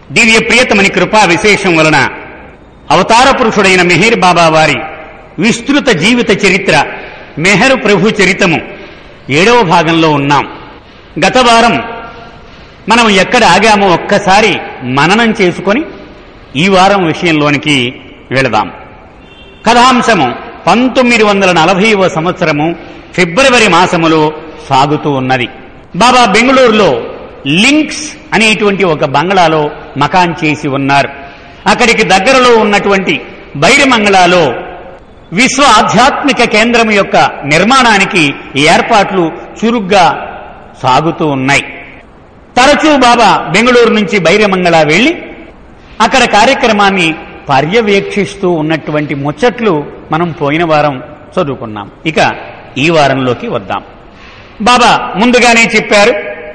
దివ్య ప్రియతమని కృపా విశేషం వలన అవతార పురుషుడైన మెహర్ బాబా వారి విస్తృత జీవిత చరిత్ర మెహరు ప్రభు చరితము ఏడవ భాగంలో ఉన్నాం గత వారం మనం ఎక్కడ ఆగామో ఒక్కసారి మననం చేసుకొని ఈ వారం విషయంలోనికి వెళదాం కథాంశము పంతొమ్మిది వందల నలభైవ సంవత్సరము ఫిబ్రవరి మాసములో సాగుతూ ఉన్నది బాబా బెంగళూరులో లింక్స్ అనేటువంటి ఒక బంగ్లాలో మకాన్ చేసి ఉన్నారు అక్కడికి దగ్గరలో ఉన్నటువంటి బైరమంగళాలో విశ్వ ఆధ్యాత్మిక కేంద్రం యొక్క నిర్మాణానికి ఏర్పాట్లు చురుగ్గా సాగుతూ ఉన్నాయి తరచూ బాబా బెంగళూరు నుంచి బైరమంగళ వెళ్లి అక్కడ కార్యక్రమాన్ని పర్యవేక్షిస్తూ ఉన్నటువంటి ముచ్చట్లు మనం పోయిన వారం చదువుకున్నాం ఇక ఈ వారంలోకి వద్దాం బాబా ముందుగానే చెప్పారు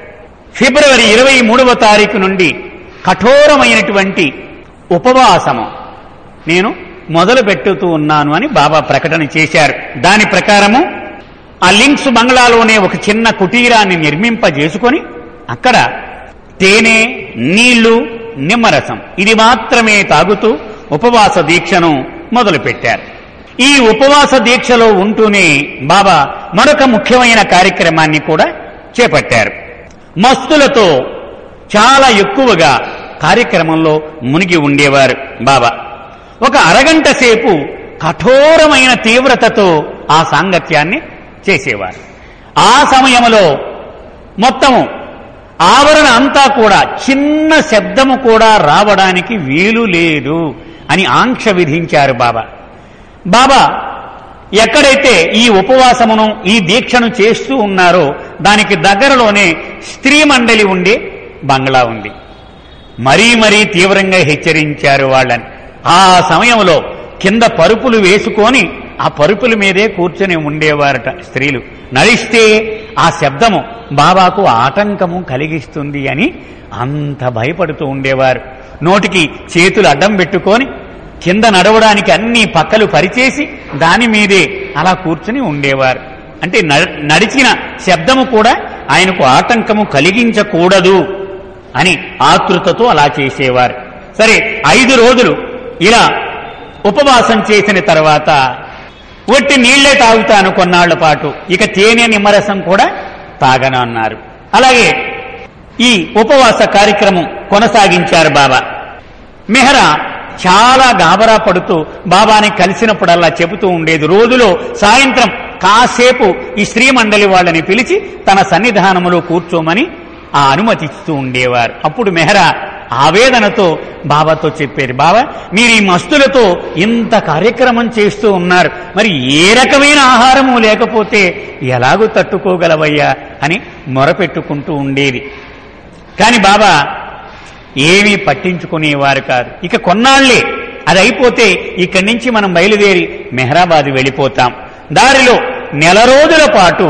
ఫిబ్రవరి ఇరవై మూడవ తారీఖు నుండి కఠోరమైనటువంటి ఉపవాసము నేను మొదలు పెట్టుతూ ఉన్నాను అని బాబా ప్రకటన చేశారు దాని ప్రకారము ఆ లింక్స్ బంగ్లాలోనే ఒక చిన్న కుటీరాన్ని నిర్మింపజేసుకొని అక్కడ తేనె నీళ్లు నిమ్మరసం ఇది మాత్రమే తాగుతూ ఉపవాస దీక్షను మొదలుపెట్టారు ఈ ఉపవాస దీక్షలో ఉంటూనే బాబా మరొక ముఖ్యమైన కార్యక్రమాన్ని కూడా చేపట్టారు మస్తులతో చాలా ఎక్కువగా కార్యక్రమంలో మునిగి ఉండేవారు బాబా ఒక అరగంట సేపు కఠోరమైన తీవ్రతతో ఆ సాంగత్యాన్ని చేసేవారు ఆ సమయంలో మొత్తము ఆవరణ అంతా కూడా చిన్న శబ్దము కూడా రావడానికి వీలు లేదు అని ఆంక్ష విధించారు బాబా బాబా ఎక్కడైతే ఈ ఉపవాసమును ఈ దీక్షను చేస్తూ ఉన్నారో దానికి దగ్గరలోనే స్త్రీ మండలి ఉండే బంగ్లా ఉంది మరీ మరీ తీవ్రంగా హెచ్చరించారు వాళ్ళని ఆ సమయంలో కింద పరుపులు వేసుకొని ఆ పరుపుల మీదే కూర్చొని ఉండేవారట స్త్రీలు నడిస్తే ఆ శబ్దము బాబాకు ఆటంకము కలిగిస్తుంది అని అంత భయపడుతూ ఉండేవారు నోటికి చేతులు అడ్డం పెట్టుకొని కింద నడవడానికి అన్ని పక్కలు పరిచేసి దాని మీదే అలా కూర్చుని ఉండేవారు అంటే నడ- నడిచిన శబ్దము కూడా ఆయనకు ఆటంకము కలిగించకూడదు అని ఆతృతతో అలా చేసేవారు సరే ఐదు రోజులు ఇలా ఉపవాసం చేసిన తర్వాత ఒట్టి నీళ్లే తాగుతాను కొన్నాళ్ల పాటు ఇక తేనె నిమ్మరసం కూడా తాగను అన్నారు అలాగే ఈ ఉపవాస కార్యక్రమం కొనసాగించారు బాబా మెహరా చాలా గాబరా పడుతూ బాబాని కలిసినప్పుడల్లా చెబుతూ ఉండేది రోజులో సాయంత్రం కాసేపు ఈ స్త్రీ మండలి వాళ్ళని పిలిచి తన సన్నిధానములో కూర్చోమని ఆ అనుమతిస్తూ ఉండేవారు అప్పుడు మెహరా ఆవేదనతో బాబాతో చెప్పారు బాబా మీరు ఈ మస్తులతో ఇంత కార్యక్రమం చేస్తూ ఉన్నారు మరి ఏ రకమైన ఆహారము లేకపోతే ఎలాగూ తట్టుకోగలవయ్యా అని మొరపెట్టుకుంటూ ఉండేది కాని బాబా ఏమీ పట్టించుకునేవారు కాదు ఇక కొన్నాళ్లే అది అయిపోతే ఇక్కడి నుంచి మనం బయలుదేరి మెహరాబాద్ వెళ్ళిపోతాం దారిలో నెల రోజుల పాటు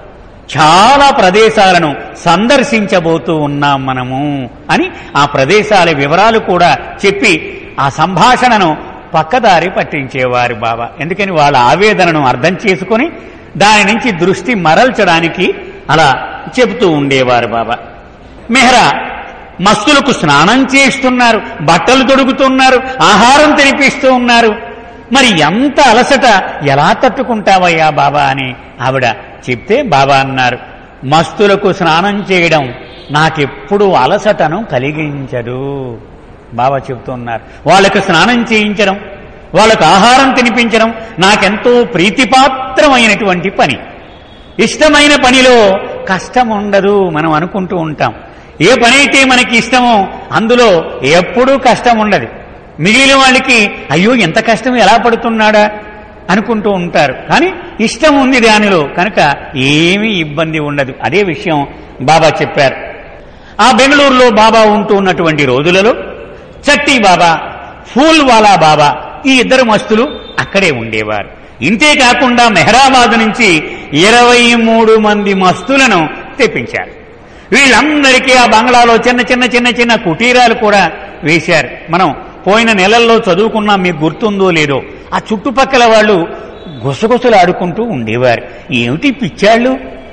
చాలా ప్రదేశాలను సందర్శించబోతూ ఉన్నాం మనము అని ఆ ప్రదేశాల వివరాలు కూడా చెప్పి ఆ సంభాషణను పక్కదారి పట్టించేవారు బాబా ఎందుకని వాళ్ళ ఆవేదనను అర్థం చేసుకొని దాని నుంచి దృష్టి మరల్చడానికి అలా చెబుతూ ఉండేవారు బాబా మెహ్రా మస్తులకు స్నానం చేస్తున్నారు బట్టలు తొడుగుతున్నారు ఆహారం తినిపిస్తూ ఉన్నారు మరి ఎంత అలసట ఎలా తట్టుకుంటావయ్యా బాబా అని ఆవిడ చెప్తే బాబా అన్నారు మస్తులకు స్నానం చేయడం నాకెప్పుడు అలసటను కలిగించదు బాబా చెబుతున్నారు వాళ్ళకు స్నానం చేయించడం వాళ్ళకు ఆహారం తినిపించడం నాకెంతో ప్రీతిపాత్రమైనటువంటి పని ఇష్టమైన పనిలో కష్టం ఉండదు మనం అనుకుంటూ ఉంటాం ఏ పని అయితే మనకి ఇష్టమో అందులో ఎప్పుడూ కష్టం ఉండదు మిగిలిన వాళ్ళకి అయ్యో ఎంత కష్టం ఎలా పడుతున్నాడా అనుకుంటూ ఉంటారు కానీ ఇష్టం ఉంది దానిలో కనుక ఏమీ ఇబ్బంది ఉండదు అదే విషయం బాబా చెప్పారు ఆ బెంగళూరులో బాబా ఉంటూ ఉన్నటువంటి రోజులలో చట్టి బాబా ఫూల్వాలా బాబా ఈ ఇద్దరు మస్తులు అక్కడే ఉండేవారు ఇంతే కాకుండా మెహరాబాద్ నుంచి ఇరవై మూడు మంది మస్తులను తెప్పించారు వీళ్ళందరికీ ఆ బంగ్లాలో చిన్న చిన్న చిన్న చిన్న కుటీరాలు కూడా వేశారు మనం పోయిన నెలల్లో చదువుకున్నాం మీకు గుర్తుందో లేదో ఆ చుట్టుపక్కల వాళ్ళు గుసగుసలు ఆడుకుంటూ ఉండేవారు ఏమిటి పిచ్చాళ్ళు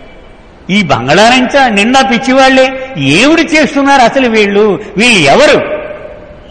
ఈ బంగళారంచ నిండా పిచ్చివాళ్లే ఏమిటి చేస్తున్నారు అసలు వీళ్ళు వీళ్ళు ఎవరు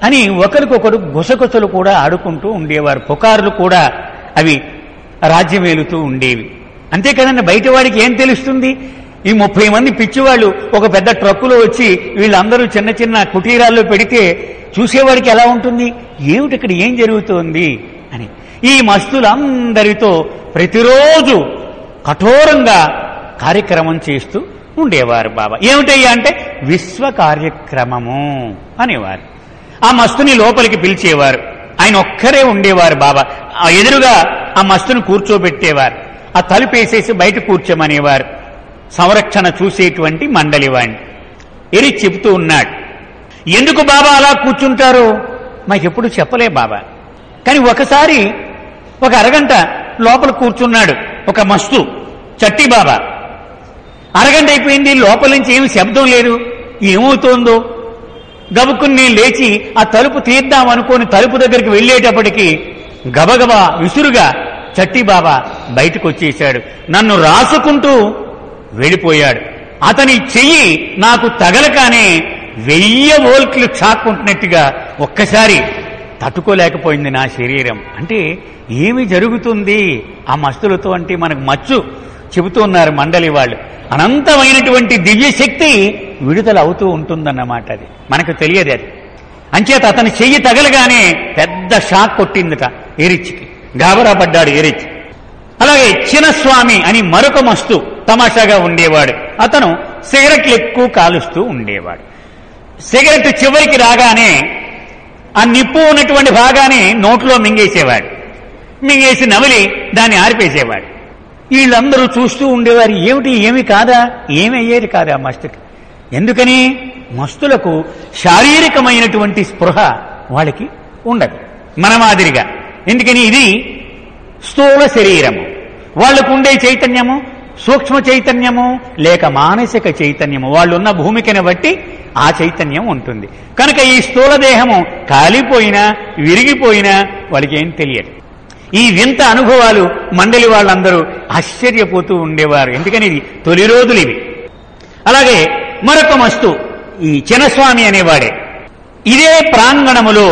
అని ఒకరికొకరు గుసగుసలు కూడా ఆడుకుంటూ ఉండేవారు పుకార్లు కూడా అవి రాజ్యమేలుతూ ఉండేవి అంతే కదండి బయట వాడికి ఏం తెలుస్తుంది ఈ ముప్పై మంది పిచ్చివాళ్ళు ఒక పెద్ద ట్రక్కులో వచ్చి వీళ్ళందరూ చిన్న చిన్న కుటీరాల్లో పెడితే చూసేవాడికి ఎలా ఉంటుంది ఏమిటి ఇక్కడ ఏం జరుగుతోంది అని ఈ మస్తులందరితో ప్రతిరోజు కఠోరంగా కార్యక్రమం చేస్తూ ఉండేవారు బాబా ఏమిటయ్యా అంటే విశ్వ కార్యక్రమము అనేవారు ఆ మస్తుని లోపలికి పిలిచేవారు ఆయన ఒక్కరే ఉండేవారు బాబా ఆ ఎదురుగా ఆ మస్తుని కూర్చోబెట్టేవారు ఆ తలుపేసేసి బయట కూర్చోమనేవారు సంరక్షణ చూసేటువంటి మండలి వాణ్ణి ఎరి చెబుతూ ఉన్నాడు ఎందుకు బాబా అలా కూర్చుంటారో మాకెప్పుడు చెప్పలే బాబా కానీ ఒకసారి ఒక అరగంట లోపల కూర్చున్నాడు ఒక మస్తు చట్టి బాబా అరగంట అయిపోయింది లోపల నుంచి ఏమి శబ్దం లేదు ఏమవుతోందో గబుక్కుని నేను లేచి ఆ తలుపు తీద్దాం అనుకోని తలుపు దగ్గరికి వెళ్ళేటప్పటికి గబగబా విసురుగా చట్టి బాబా బయటకు వచ్చేశాడు నన్ను రాసుకుంటూ వెళ్ళిపోయాడు అతని చెయ్యి నాకు తగలకానే వెయ్యి వోల్ట్లు చాక్కుంటున్నట్టుగా ఒక్కసారి తట్టుకోలేకపోయింది నా శరీరం అంటే ఏమి జరుగుతుంది ఆ మస్తులతో అంటే మనకు మచ్చు చెబుతున్నారు మండలి వాళ్ళు అనంతమైనటువంటి దివ్య శక్తి విడుదల అవుతూ ఉంటుందన్నమాట అది మనకు తెలియదు అది అంచేత అతని చెయ్యి తగలగానే పెద్ద షాక్ కొట్టిందట ఎరిచ్చికి గాబరా పడ్డాడు ఎరిచి అలాగే చిన్నస్వామి అని మరొక మస్తు తమాషాగా ఉండేవాడు అతను సిగరెట్లు ఎక్కువ కాలుస్తూ ఉండేవాడు సిగరెట్ చివరికి రాగానే ఆ నిప్పు ఉన్నటువంటి భాగాన్ని నోట్లో మింగేసేవాడు మింగేసి నమిలి దాన్ని ఆరిపేసేవాడు వీళ్ళందరూ చూస్తూ ఉండేవారు ఏమిటి ఏమి కాదా ఏమి అయ్యేది కాదు ఆ మస్తుకి ఎందుకని మస్తులకు శారీరకమైనటువంటి స్పృహ వాళ్ళకి ఉండదు మన మాదిరిగా ఎందుకని ఇది స్థూల శరీరము వాళ్ళకు ఉండే చైతన్యము సూక్ష్మ చైతన్యము లేక మానసిక చైతన్యము వాళ్ళు ఉన్న భూమికని బట్టి ఆ చైతన్యం ఉంటుంది కనుక ఈ స్థూల దేహము కాలిపోయినా విరిగిపోయినా వాళ్ళకి ఏం తెలియదు ఈ వింత అనుభవాలు మండలి వాళ్ళందరూ ఆశ్చర్యపోతూ ఉండేవారు ఎందుకని ఇది తొలి రోజులు ఇవి అలాగే మరొక మస్తు ఈ చిన్నస్వామి అనేవాడే ఇదే ప్రాంగణములో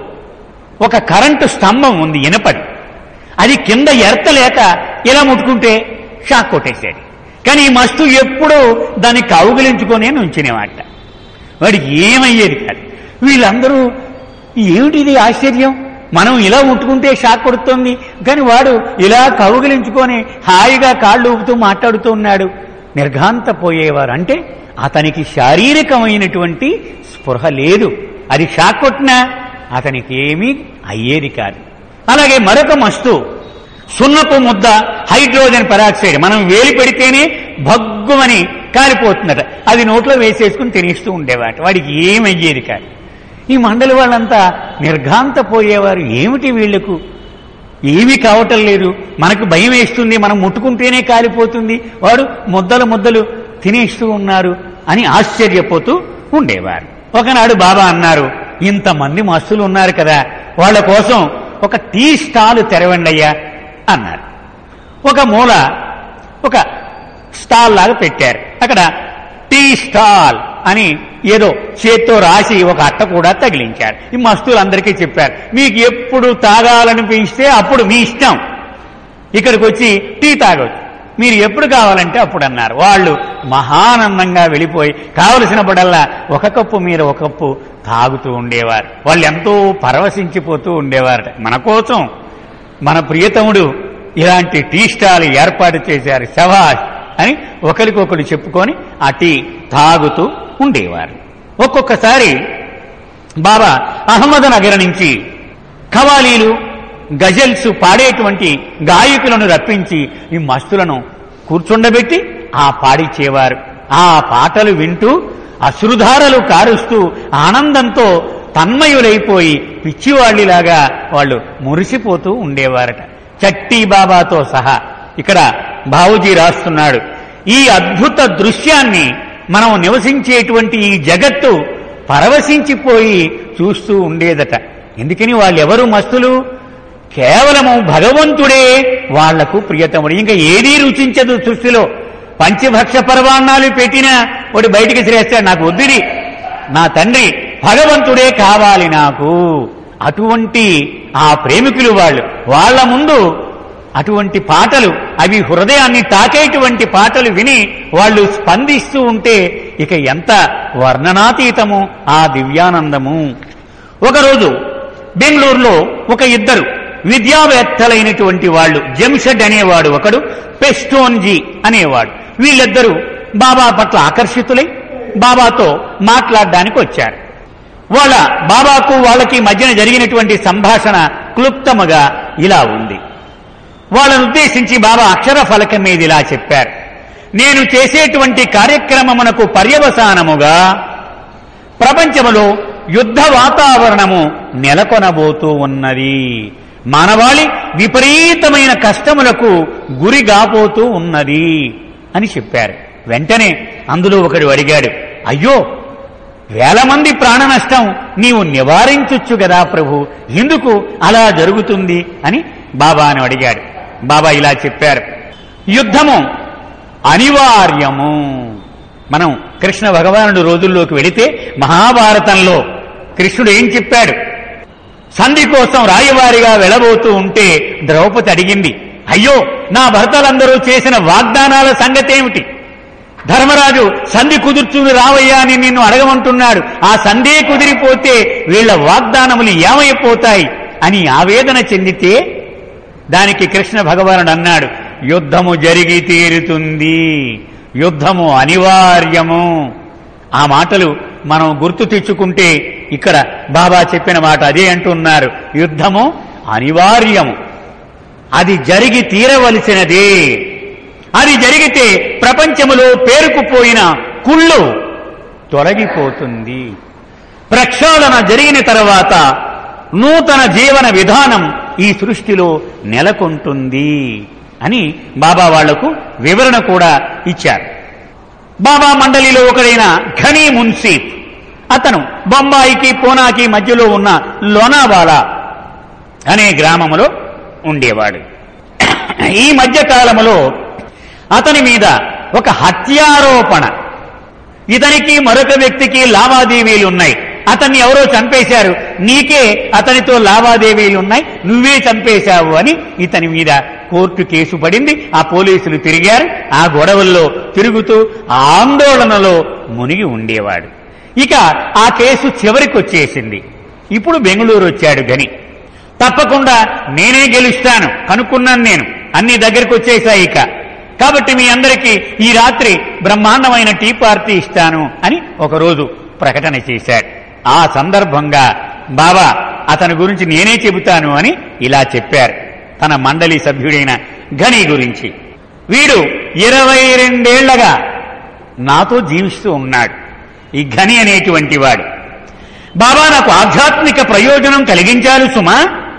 ఒక కరెంటు స్తంభం ఉంది ఇనపడి అది కింద ఎర్తలేక ఇలా ముట్టుకుంటే షాక్ కొట్టేశాడు కానీ ఈ మస్తు ఎప్పుడూ దాన్ని కౌగిలించుకొనే నుంచినేవాట వాడికి ఏమయ్యేది కాదు వీళ్ళందరూ ఏమిటిది ఆశ్చర్యం మనం ఇలా ముట్టుకుంటే షాక్ కొడుతుంది కానీ వాడు ఇలా కౌగిలించుకొని హాయిగా కాళ్ళు ఊపుతూ మాట్లాడుతూ ఉన్నాడు నిర్ఘాంతపోయేవారు అంటే అతనికి శారీరకమైనటువంటి స్పృహ లేదు అది షాక్ కొట్టినా అతనికి ఏమీ అయ్యేది కాదు అలాగే మరొక మస్తు సున్నపు ముద్ద హైడ్రోజన్ పెరాక్సైడ్ మనం వేలి పెడితేనే భగ్గుమని కాలిపోతుందట అది నోట్లో వేసేసుకుని తినేస్తూ ఉండేవాట వాడికి ఏమయ్యేది కాదు ఈ మండలి వాళ్ళంతా నిర్ఘాంతపోయేవారు ఏమిటి వీళ్లకు ఏమీ కావటం లేదు మనకు భయం వేస్తుంది మనం ముట్టుకుంటేనే కాలిపోతుంది వాడు ముద్దలు ముద్దలు తినేస్తూ ఉన్నారు అని ఆశ్చర్యపోతూ ఉండేవారు ఒకనాడు బాబా అన్నారు ఇంతమంది మస్తులు ఉన్నారు కదా వాళ్ళ కోసం ఒక టీ స్టాల్ తెరవండి అయ్యా అన్నారు ఒక మూల ఒక స్టాల్ లాగా పెట్టారు అక్కడ టీ స్టాల్ అని ఏదో చేత్తో రాసి ఒక అట్ట కూడా తగిలించారు ఈ మస్తులందరికీ చెప్పారు మీకు ఎప్పుడు తాగాలనిపిస్తే అప్పుడు మీ ఇష్టం ఇక్కడికి వచ్చి టీ తాగొచ్చు మీరు ఎప్పుడు కావాలంటే అప్పుడు అన్నారు వాళ్ళు మహానందంగా వెళ్ళిపోయి కావలసినప్పుడల్లా ఒక కప్పు మీరు ఒక కప్పు తాగుతూ ఉండేవారు వాళ్ళు ఎంతో పరవశించిపోతూ ఉండేవారట మన కోసం మన ప్రియతముడు ఇలాంటి టీ స్టాల్ ఏర్పాటు చేశారు శవాష్ అని ఒకరికొకరు చెప్పుకొని ఆ టీ తాగుతూ ఉండేవారు ఒక్కొక్కసారి బాబా అహ్మదనగర్ నుంచి ఖవాలీలు గజల్స్ పాడేటువంటి గాయకులను రప్పించి ఈ మస్తులను కూర్చుండబెట్టి ఆ పాడిచ్చేవారు ఆ పాటలు వింటూ అశ్రుధారలు కారుస్తూ ఆనందంతో తన్మయులైపోయి పిచ్చివాళ్ళిలాగా వాళ్ళు మురిసిపోతూ ఉండేవారట చట్టి బాబాతో సహా ఇక్కడ బావుజీ రాస్తున్నాడు ఈ అద్భుత దృశ్యాన్ని మనం నివసించేటువంటి ఈ జగత్తు పరవశించిపోయి చూస్తూ ఉండేదట ఎందుకని వాళ్ళెవరు మస్తులు కేవలము భగవంతుడే వాళ్లకు ప్రియతముడు ఇంకా ఏదీ రుచించదు సృష్టిలో పంచభక్ష పర్వాణాలు పెట్టినా వాడు బయటికి శ్రేస్తాడు నాకు వద్దుది నా తండ్రి భగవంతుడే కావాలి నాకు అటువంటి ఆ ప్రేమికులు వాళ్ళు వాళ్ళ ముందు అటువంటి పాటలు అవి హృదయాన్ని తాకేటువంటి పాటలు విని వాళ్ళు స్పందిస్తూ ఉంటే ఇక ఎంత వర్ణనాతీతము ఆ దివ్యానందము ఒకరోజు బెంగళూరులో ఒక ఇద్దరు విద్యావేత్తలైనటువంటి వాళ్ళు జంషెడ్ అనేవాడు ఒకడు పెస్టోన్జీ అనేవాడు వీళ్ళిద్దరూ బాబా పట్ల ఆకర్షితులై బాబాతో మాట్లాడడానికి వచ్చారు వాళ్ళ బాబాకు వాళ్ళకి మధ్యన జరిగినటువంటి సంభాషణ క్లుప్తముగా ఇలా ఉంది వాళ్ళను ఉద్దేశించి బాబా అక్షర ఫలకం మీద ఇలా చెప్పారు నేను చేసేటువంటి కార్యక్రమమునకు పర్యవసానముగా ప్రపంచములో యుద్ధ వాతావరణము నెలకొనబోతూ ఉన్నది మానవాళి విపరీతమైన కష్టములకు గురి కాబోతూ ఉన్నది అని చెప్పారు వెంటనే అందులో ఒకడు అడిగాడు అయ్యో వేల మంది ప్రాణ నష్టం నీవు నివారించొచ్చు కదా ప్రభు ఎందుకు అలా జరుగుతుంది అని బాబాను అడిగాడు బాబా ఇలా చెప్పారు యుద్ధము అనివార్యము మనం కృష్ణ భగవానుడు రోజుల్లోకి వెళితే మహాభారతంలో కృష్ణుడు ఏం చెప్పాడు సంధి కోసం రాయవారిగా వెళ్ళబోతూ ఉంటే ద్రౌపది అడిగింది అయ్యో నా భర్తలందరూ చేసిన వాగ్దానాల సంగతేమిటి ధర్మరాజు సంధి కుదుర్చుని రావయ్యా అని నిన్ను అడగమంటున్నాడు ఆ సంధే కుదిరిపోతే వీళ్ల వాగ్దానములు ఏమైపోతాయి అని ఆవేదన చెందితే దానికి కృష్ణ భగవానుడు అన్నాడు యుద్ధము జరిగి తీరుతుంది యుద్ధము అనివార్యము ఆ మాటలు మనం గుర్తు తెచ్చుకుంటే ఇక్కడ బాబా చెప్పిన మాట అదే అంటున్నారు యుద్ధము అనివార్యము అది జరిగి తీరవలసినదే అది జరిగితే ప్రపంచములో పేరుకుపోయిన కుళ్ళు తొలగిపోతుంది ప్రక్షాళన జరిగిన తర్వాత నూతన జీవన విధానం ఈ సృష్టిలో నెలకొంటుంది అని బాబా వాళ్లకు వివరణ కూడా ఇచ్చారు బాబా మండలిలో ఒకడైన ఘనీ మున్సీఫ్ అతను బొంబాయికి పూనాకి మధ్యలో ఉన్న లోనావాలా అనే గ్రామములో ఉండేవాడు ఈ మధ్య కాలములో అతని మీద ఒక హత్యారోపణ ఇతనికి మరొక వ్యక్తికి లావాదేవీలు ఉన్నాయి అతన్ని ఎవరో చంపేశారు నీకే అతనితో లావాదేవీలు ఉన్నాయి నువ్వే చంపేశావు అని ఇతని మీద కోర్టు కేసు పడింది ఆ పోలీసులు తిరిగారు ఆ గొడవల్లో తిరుగుతూ ఆ ఆందోళనలో మునిగి ఉండేవాడు ఇక ఆ కేసు చివరికి వచ్చేసింది ఇప్పుడు బెంగళూరు వచ్చాడు గని తప్పకుండా నేనే గెలుస్తాను కనుక్కున్నాను నేను అన్ని దగ్గరికి వచ్చేసాయి ఇక కాబట్టి మీ అందరికీ ఈ రాత్రి బ్రహ్మాండమైన టీ పార్టీ ఇస్తాను అని ఒకరోజు ప్రకటన చేశాడు ఆ సందర్భంగా బాబా అతని గురించి నేనే చెబుతాను అని ఇలా చెప్పారు తన మండలి సభ్యుడైన ఘని గురించి వీడు ఇరవై రెండేళ్లగా నాతో జీవిస్తూ ఉన్నాడు ఈ ఘని అనేటువంటి వాడు బాబా నాకు ఆధ్యాత్మిక ప్రయోజనం కలిగించాలి సుమా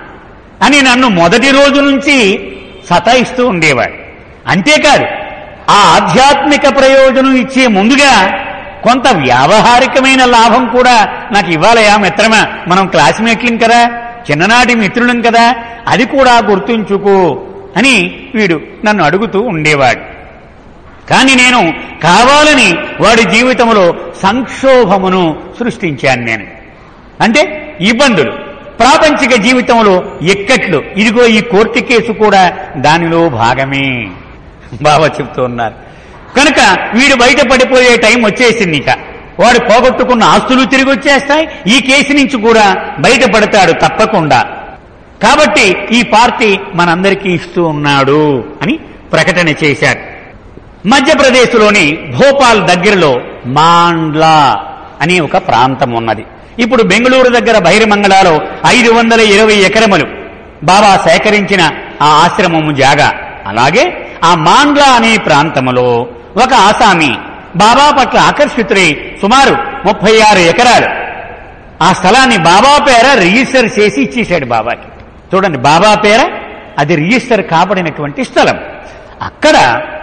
అని నన్ను మొదటి రోజు నుంచి సతాయిస్తూ ఉండేవాడు అంతేకాదు ఆ ఆధ్యాత్మిక ప్రయోజనం ఇచ్చే ముందుగా కొంత వ్యావహారికమైన లాభం కూడా నాకు ఇవ్వాలయా మిత్రమా మనం క్లాస్మేట్లం కదా చిన్ననాటి మిత్రులం కదా అది కూడా గుర్తుంచుకో అని వీడు నన్ను అడుగుతూ ఉండేవాడు కానీ నేను కావాలని వాడి జీవితంలో సంక్షోభమును సృష్టించాను నేను అంటే ఇబ్బందులు ప్రాపంచిక జీవితంలో ఎక్కట్లు ఇదిగో ఈ కోర్టు కేసు కూడా దానిలో భాగమే బాబా చెప్తూ ఉన్నారు కనుక వీడు బయట పడిపోయే టైం వచ్చేసింది ఇక వాడు పోగొట్టుకున్న ఆస్తులు తిరిగి వచ్చేస్తాయి ఈ కేసు నుంచి కూడా బయటపడతాడు తప్పకుండా కాబట్టి ఈ పార్టీ మనందరికీ ఇస్తూ ఉన్నాడు అని ప్రకటన చేశాడు మధ్యప్రదేశ్లోని భోపాల్ దగ్గరలో మాండ్లా అనే ఒక ప్రాంతం ఉన్నది ఇప్పుడు బెంగళూరు దగ్గర బహిర్మంగళాలో ఐదు వందల ఇరవై ఎకరములు బాబా సేకరించిన ఆ ఆశ్రమము జాగా అలాగే ఆ మాండ్లా అనే ప్రాంతములో ఒక ఆసామి బాబా పట్ల ఆకర్షితుడై సుమారు ముప్పై ఆరు ఎకరాలు ఆ స్థలాన్ని బాబా పేర రిజిస్టర్ చేసి ఇచ్చేశాడు బాబాకి చూడండి బాబా పేర అది రిజిస్టర్ కాబడినటువంటి స్థలం అక్కడ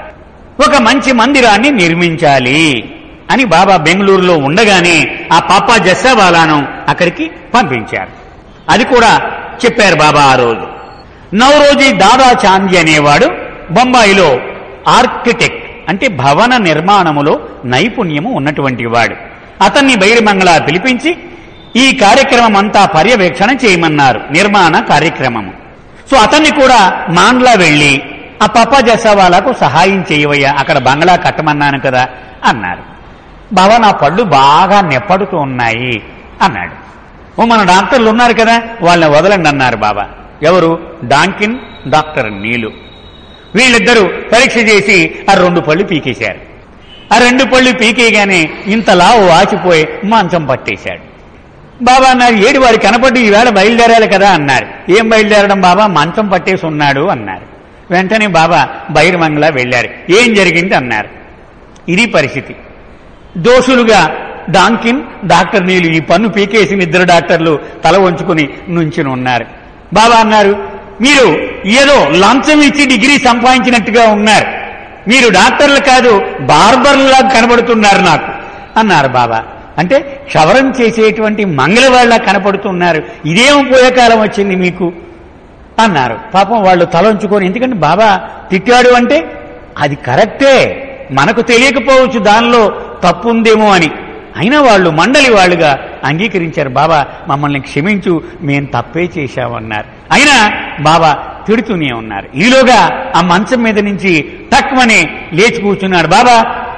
ఒక మంచి మందిరాన్ని నిర్మించాలి అని బాబా బెంగళూరులో ఉండగానే ఆ పాపా జస్సావాలాను అక్కడికి పంపించారు అది కూడా చెప్పారు బాబా ఆ రోజు నవరోజీ దాదా చాందీ అనేవాడు బొంబాయిలో ఆర్కిటెక్ట్ అంటే భవన నిర్మాణములో నైపుణ్యము ఉన్నటువంటి వాడు అతన్ని బైరిమంగళ పిలిపించి ఈ కార్యక్రమం అంతా పర్యవేక్షణ చేయమన్నారు నిర్మాణ కార్యక్రమము సో అతన్ని కూడా మాండ్లా వెళ్ళి ఆ పప్ప జసవాలకు సహాయం చేయవయ్యా అక్కడ బంగ్లా కట్టమన్నాను కదా అన్నారు బాబా నా పళ్ళు బాగా నెప్పడుతూ ఉన్నాయి అన్నాడు ఓ మన డాక్టర్లు ఉన్నారు కదా వాళ్ళని వదలండి అన్నారు బాబా ఎవరు డాంకిన్ డాక్టర్ నీలు వీళ్ళిద్దరూ పరీక్ష చేసి ఆ రెండు పళ్ళు పీకేశారు ఆ రెండు పళ్ళు పీకేయగానే ఇంతలా వాచిపోయి మంచం పట్టేశాడు బాబా అన్నారు ఏడు వాడు కనపడి ఈవేళ బయలుదేరాలి కదా అన్నారు ఏం బయలుదేరడం బాబా మంచం పట్టేసి ఉన్నాడు అన్నారు వెంటనే బాబా బైర్మంగళ వెళ్ళారు ఏం జరిగింది అన్నారు ఇది పరిస్థితి దోషులుగా డాంకిన్ డాక్టర్ నీళ్ళు ఈ పన్ను పీకేసిన ఇద్దరు డాక్టర్లు తల వంచుకుని నుంచుని ఉన్నారు బాబా అన్నారు మీరు ఏదో లంచం ఇచ్చి డిగ్రీ సంపాదించినట్టుగా ఉన్నారు మీరు డాక్టర్లు కాదు బార్బర్లా కనబడుతున్నారు నాకు అన్నారు బాబా అంటే క్షవరం చేసేటువంటి మంగళవాళ్ళ కనపడుతున్నారు ఇదేం పోయే కాలం వచ్చింది మీకు అన్నారు పాపం వాళ్ళు తలంచుకొని ఎందుకంటే బాబా తిట్టాడు అంటే అది కరెక్టే మనకు తెలియకపోవచ్చు దానిలో తప్పుందేమో అని అయినా వాళ్ళు మండలి వాళ్ళుగా అంగీకరించారు బాబా మమ్మల్ని క్షమించు మేం తప్పే చేశామన్నారు అయినా బాబా తిడుతూనే ఉన్నారు ఈలోగా ఆ మంచం మీద నుంచి తక్కువని లేచి కూర్చున్నాడు బాబా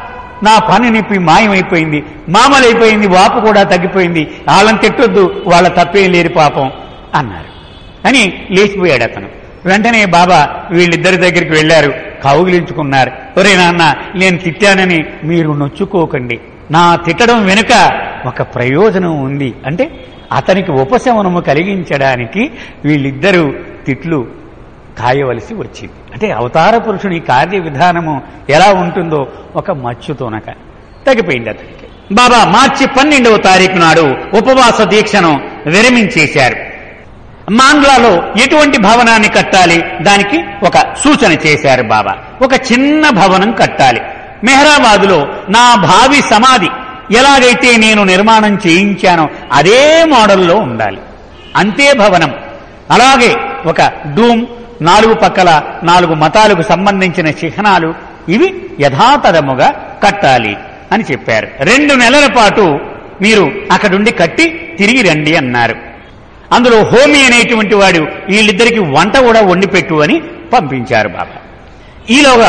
నా పని నిప్పి మాయమైపోయింది మామలైపోయింది వాపు కూడా తగ్గిపోయింది వాళ్ళని తిట్టొద్దు వాళ్ళ తప్పేం లేరు పాపం అన్నారు అని లేచిపోయాడు అతను వెంటనే బాబా వీళ్ళిద్దరి దగ్గరికి వెళ్ళారు కౌగిలించుకున్నారు ఒరే నాన్న నేను తిట్టానని మీరు నొచ్చుకోకండి నా తిట్టడం వెనుక ఒక ప్రయోజనం ఉంది అంటే అతనికి ఉపశమనము కలిగించడానికి వీళ్ళిద్దరూ తిట్లు కాయవలసి వచ్చింది అంటే అవతార పురుషుని కార్య విధానము ఎలా ఉంటుందో ఒక మచ్చుతోనక తగ్గిపోయింది అతనికి బాబా మార్చి పన్నెండవ తారీఖు నాడు ఉపవాస దీక్షను విరమించేశారు మాంగ్లాలో ఎటువంటి భవనాన్ని కట్టాలి దానికి ఒక సూచన చేశారు బాబా ఒక చిన్న భవనం కట్టాలి మెహరాబాదులో నా భావి సమాధి ఎలాగైతే నేను నిర్మాణం చేయించానో అదే మోడల్లో ఉండాలి అంతే భవనం అలాగే ఒక డూమ్ నాలుగు పక్కల నాలుగు మతాలకు సంబంధించిన చిహ్నాలు ఇవి యథాతథముగా కట్టాలి అని చెప్పారు రెండు నెలల పాటు మీరు అక్కడుండి కట్టి తిరిగి రండి అన్నారు అందులో హోమి అనేటువంటి వాడు వీళ్ళిద్దరికి వంట కూడా వండి పెట్టు అని పంపించారు బాబా ఈలోగా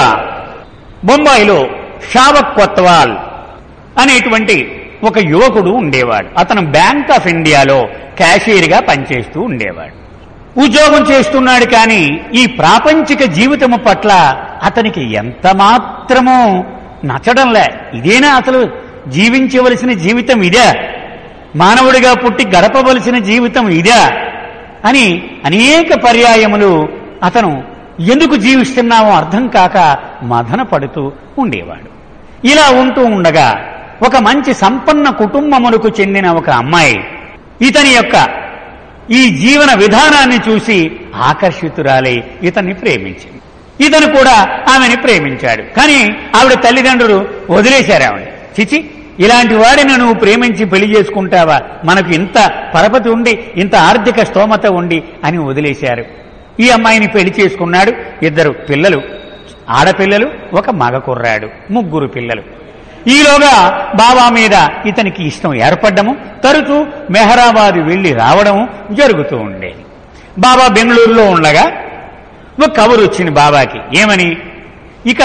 బొంబాయిలో షావక్ కొత్వాల్ అనేటువంటి ఒక యువకుడు ఉండేవాడు అతను బ్యాంక్ ఆఫ్ ఇండియాలో క్యాషియర్గా పనిచేస్తూ ఉండేవాడు ఉద్యోగం చేస్తున్నాడు కానీ ఈ ప్రాపంచిక జీవితము పట్ల అతనికి ఎంత మాత్రమో నచ్చడంలే ఇదేనా అసలు జీవించవలసిన జీవితం ఇదే మానవుడిగా పుట్టి గడపవలసిన జీవితం ఇదా అని అనేక పర్యాయములు అతను ఎందుకు జీవిస్తున్నామో అర్థం కాక మదన పడుతూ ఉండేవాడు ఇలా ఉంటూ ఉండగా ఒక మంచి సంపన్న కుటుంబములకు చెందిన ఒక అమ్మాయి ఇతని యొక్క ఈ జీవన విధానాన్ని చూసి ఆకర్షితురాలై ఇతన్ని ప్రేమించింది ఇతను కూడా ఆమెని ప్రేమించాడు కానీ ఆవిడ తల్లిదండ్రులు వదిలేశారు ఆవిడ చిచి ఇలాంటి వాడిని నువ్వు ప్రేమించి పెళ్లి చేసుకుంటావా మనకు ఇంత పరపతి ఉండి ఇంత ఆర్థిక స్తోమత ఉండి అని వదిలేశారు ఈ అమ్మాయిని పెళ్లి చేసుకున్నాడు ఇద్దరు పిల్లలు ఆడపిల్లలు ఒక మగ కుర్రాడు ముగ్గురు పిల్లలు ఈలోగా బాబా మీద ఇతనికి ఇష్టం ఏర్పడ్డము తరచూ మెహరాబాద్ వెళ్లి రావడము జరుగుతూ ఉండేది బాబా బెంగళూరులో ఉండగా ఒక కబురు వచ్చింది బాబాకి ఏమని ఇక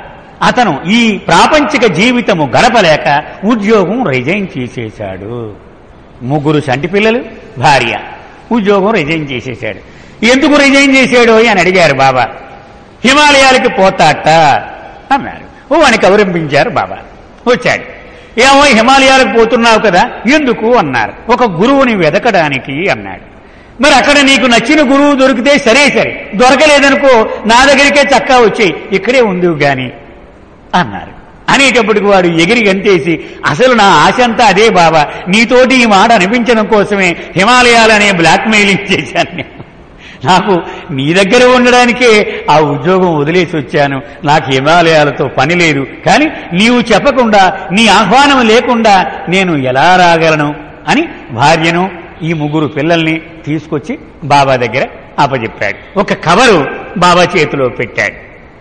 అతను ఈ ప్రాపంచిక జీవితము గడపలేక ఉద్యోగం రిజైన్ చేసేశాడు ముగ్గురు సంటి పిల్లలు భార్య ఉద్యోగం రిజైన్ చేసేశాడు ఎందుకు రిజైన్ చేశాడు అని అడిగారు బాబా హిమాలయాలకి పోతాట అన్నారు ఓ అని కౌరింపించారు బాబా వచ్చాడు ఏమో హిమాలయాలకు పోతున్నావు కదా ఎందుకు అన్నారు ఒక గురువుని వెదకడానికి అన్నాడు మరి అక్కడ నీకు నచ్చిన గురువు దొరికితే సరే సరే దొరకలేదనుకో నా దగ్గరికే చక్కా వచ్చేయి ఇక్కడే ఉందివు గాని అన్నారు అనేటప్పటికి వాడు ఎగిరి గంతేసి అసలు నా ఆశ అంతా అదే బాబా నీతోటి ఈ మాట అనిపించడం కోసమే హిమాలయాలనే బ్లాక్మెయిలింగ్ చేశాను నేను నాకు నీ దగ్గర ఉండడానికే ఆ ఉద్యోగం వదిలేసి వచ్చాను నాకు హిమాలయాలతో పని లేదు కానీ నీవు చెప్పకుండా నీ ఆహ్వానం లేకుండా నేను ఎలా రాగలను అని భార్యను ఈ ముగ్గురు పిల్లల్ని తీసుకొచ్చి బాబా దగ్గర అప్పచెప్పాడు ఒక కవరు బాబా చేతిలో పెట్టాడు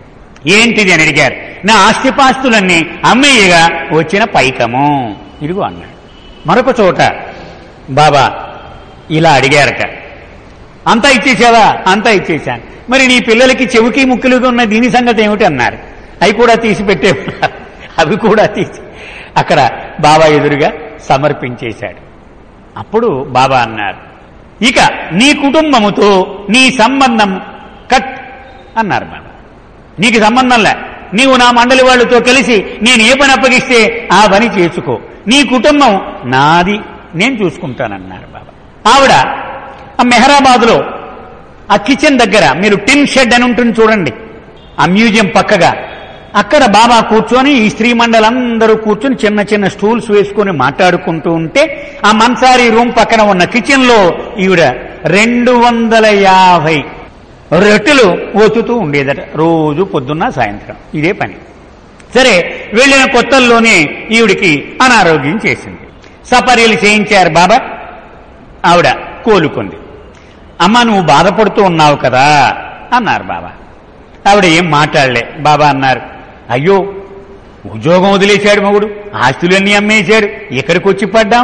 ఏంటిది అని అడిగారు నా ఆస్తిపాస్తులన్నీ అమ్మేయగా వచ్చిన పైకము ఇదిగో అన్నాడు మరొక చోట బాబా ఇలా అడిగారట అంతా ఇచ్చేసావా అంతా ఇచ్చేశాను మరి నీ పిల్లలకి చెవికి ముక్కులుగా ఉన్న దీని సంగతి ఏమిటి అన్నారు అవి కూడా తీసి పెట్టే అవి కూడా తీసి అక్కడ బాబా ఎదురుగా సమర్పించేశాడు అప్పుడు బాబా అన్నారు ఇక నీ కుటుంబముతో నీ సంబంధం కట్ అన్నారు బాబా నీకు సంబంధంలే నీవు నా మండలి వాళ్ళతో కలిసి నేను ఏ పని అప్పగిస్తే ఆ పని చేసుకో నీ కుటుంబం నాది నేను చూసుకుంటానన్నారు బాబా ఆవిడ ఆ మెహరాబాద్లో ఆ కిచెన్ దగ్గర మీరు టిన్ షెడ్ అని ఉంటుంది చూడండి ఆ మ్యూజియం పక్కగా అక్కడ బాబా కూర్చొని ఈ స్త్రీ మండలందరూ కూర్చొని చిన్న చిన్న స్టూల్స్ వేసుకొని మాట్లాడుకుంటూ ఉంటే ఆ మన్సారీ రూమ్ పక్కన ఉన్న కిచెన్ లో ఈవిడ రెండు వందల యాభై రొట్టెలు ఒత్తుతూ ఉండేదట రోజు పొద్దున్న సాయంత్రం ఇదే పని సరే వెళ్ళిన కొత్తల్లోనే ఈవిడికి అనారోగ్యం చేసింది సపర్యలు చేయించారు బాబా ఆవిడ కోలుకుంది అమ్మ నువ్వు బాధపడుతూ ఉన్నావు కదా అన్నారు బాబా ఆవిడ ఏం మాట్లాడలే బాబా అన్నారు అయ్యో ఉద్యోగం వదిలేశాడు మగుడు ఆస్తులన్నీ అమ్మేశాడు ఎక్కడికి వచ్చి పడ్డాం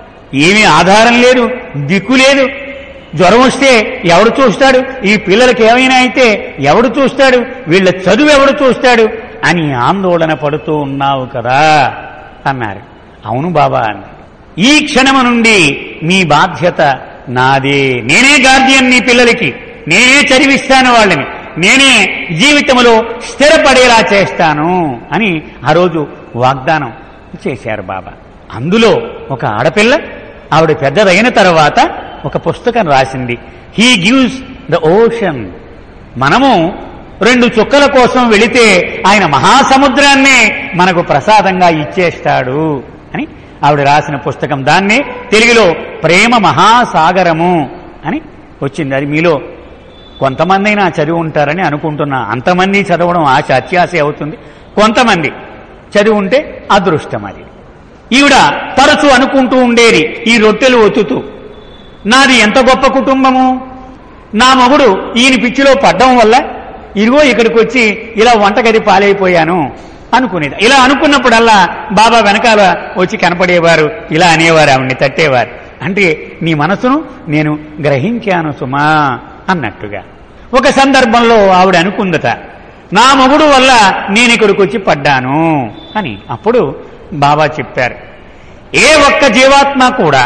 ఏమీ ఆధారం లేదు దిక్కు లేదు జ్వరం వస్తే ఎవడు చూస్తాడు ఈ పిల్లలకి ఏమైనా అయితే ఎవడు చూస్తాడు వీళ్ళ చదువు ఎవడు చూస్తాడు అని ఆందోళన పడుతూ ఉన్నావు కదా అన్నారు అవును బాబా అన్నారు ఈ క్షణము నుండి మీ బాధ్యత నాదే నేనే గార్డియన్ నీ పిల్లలకి నేనే చదివిస్తాను వాళ్ళని నేనే జీవితంలో స్థిరపడేలా చేస్తాను అని ఆ రోజు వాగ్దానం చేశారు బాబా అందులో ఒక ఆడపిల్ల ఆవిడ పెద్దదైన తర్వాత ఒక పుస్తకం రాసింది హీ గివ్స్ ద ఓషన్ మనము రెండు చుక్కల కోసం వెళితే ఆయన మహాసముద్రాన్నే మనకు ప్రసాదంగా ఇచ్చేస్తాడు అని ఆవిడ రాసిన పుస్తకం దాన్నే తెలుగులో ప్రేమ మహాసాగరము అని వచ్చింది అది మీలో కొంతమంది అయినా చదివి ఉంటారని అనుకుంటున్నా అంతమంది చదవడం ఆశ అత్యాశ అవుతుంది కొంతమంది చదివి ఉంటే అదృష్టం అది ఈవిడ తరచు అనుకుంటూ ఉండేది ఈ రొట్టెలు ఒత్తుతూ నాది ఎంత గొప్ప కుటుంబము నా మగుడు ఈయన పిచ్చిలో పడ్డం వల్ల ఇదిగో ఇక్కడికి వచ్చి ఇలా వంటగది పాలైపోయాను అనుకునేది ఇలా అనుకున్నప్పుడల్లా బాబా వెనకాల వచ్చి కనపడేవారు ఇలా అనేవారు ఆవిడ్ని తట్టేవారు అంటే నీ మనసును నేను గ్రహించాను సుమా అన్నట్టుగా ఒక సందర్భంలో ఆవిడ అనుకుందట నా మొగుడు వల్ల నేను ఇక్కడికి వచ్చి పడ్డాను అని అప్పుడు బాబా చెప్పారు ఏ ఒక్క జీవాత్మ కూడా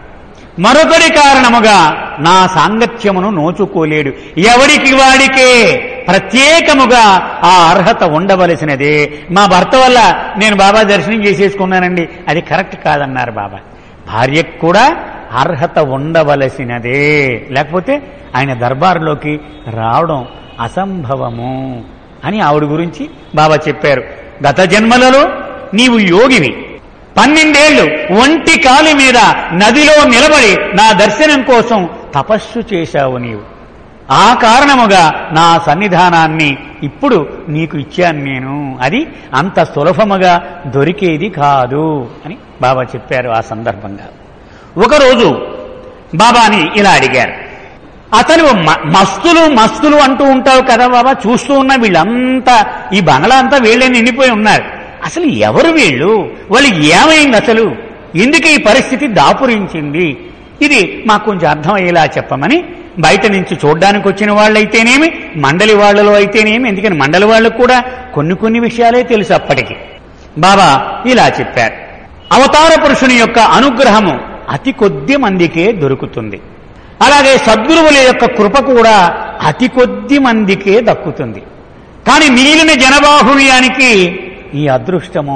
మరొకరి కారణముగా నా సాంగత్యమును నోచుకోలేడు ఎవరికి వాడికే ప్రత్యేకముగా ఆ అర్హత ఉండవలసినదే మా భర్త వల్ల నేను బాబా దర్శనం చేసేసుకున్నానండి అది కరెక్ట్ కాదన్నారు బాబా భార్యకు కూడా అర్హత ఉండవలసినదే లేకపోతే ఆయన దర్బార్లోకి రావడం అసంభవము అని ఆవిడ గురించి బాబా చెప్పారు గత జన్మలలో నీవు యోగివి పన్నెండేళ్లు ఒంటి కాలి మీద నదిలో నిలబడి నా దర్శనం కోసం తపస్సు చేశావు నీవు ఆ కారణముగా నా సన్నిధానాన్ని ఇప్పుడు నీకు ఇచ్చాను నేను అది అంత సులభముగా దొరికేది కాదు అని బాబా చెప్పారు ఆ సందర్భంగా ఒకరోజు బాబాని ఇలా అడిగారు అతను మ- మస్తులు మస్తులు అంటూ ఉంటావు కదా బాబా చూస్తూ ఉన్న వీళ్ళంతా ఈ బంగ్లా అంతా వీళ్ళే నిండిపోయి ఉన్నారు అసలు ఎవరు వీళ్ళు వాళ్ళు ఏమైంది అసలు ఎందుకు ఈ పరిస్థితి దాపురించింది ఇది మాకు కొంచెం అర్థమయ్యేలా చెప్పమని బయట నుంచి చూడ్డానికి వచ్చిన వాళ్ళైతేనేమి మండలి వాళ్ళలో అయితేనేమి ఎందుకని మండలి వాళ్ళకు కూడా కొన్ని కొన్ని విషయాలే తెలుసు అప్పటికి బాబా ఇలా చెప్పారు అవతార పురుషుని యొక్క అనుగ్రహము అతి కొద్ది మందికే దొరుకుతుంది అలాగే సద్గురువుల యొక్క కృప కూడా అతి కొద్ది మందికే దక్కుతుంది కానీ మిగిలిన జనబాహుళ్యానికి ఈ అదృష్టము